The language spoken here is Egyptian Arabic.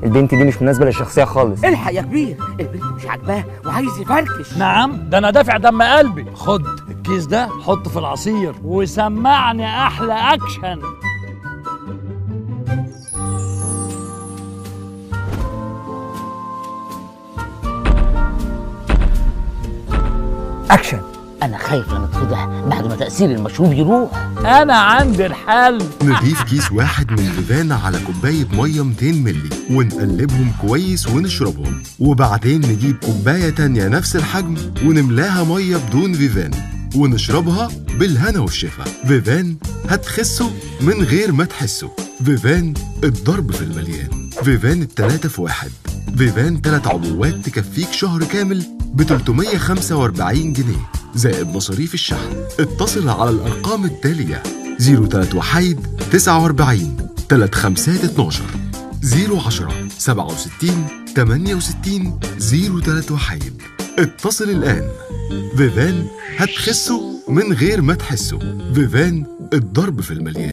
البنت دي مش مناسبه للشخصيه خالص الحق يا كبير البنت مش عاجباه وعايز يفركش نعم ده انا دافع دم قلبي خد الكيس ده حطه في العصير وسمعني احلى اكشن اكشن انا خايف لا نتفضح بعد ما تاثير المشروب يروح انا عندي الحل نضيف كيس واحد من فيفان على كوباية مية 200 ملي ونقلبهم كويس ونشربهم وبعدين نجيب كوباية تانية نفس الحجم ونملاها مية بدون فيفان ونشربها بالهنا والشفا فيفان هتخسوا من غير ما تحسوا فيفان الضرب في المليان فيفان التلاتة في واحد فيفان تلات عبوات تكفيك شهر كامل ب 345 جنيه زائد مصاريف الشحن اتصل على الأرقام التالية 03 وحيد 49 3 خمسات 12 010 67 68 03 وحيد اتصل الآن فيفان هتخسوا من غير ما تحسوا فيفان الضرب في المليان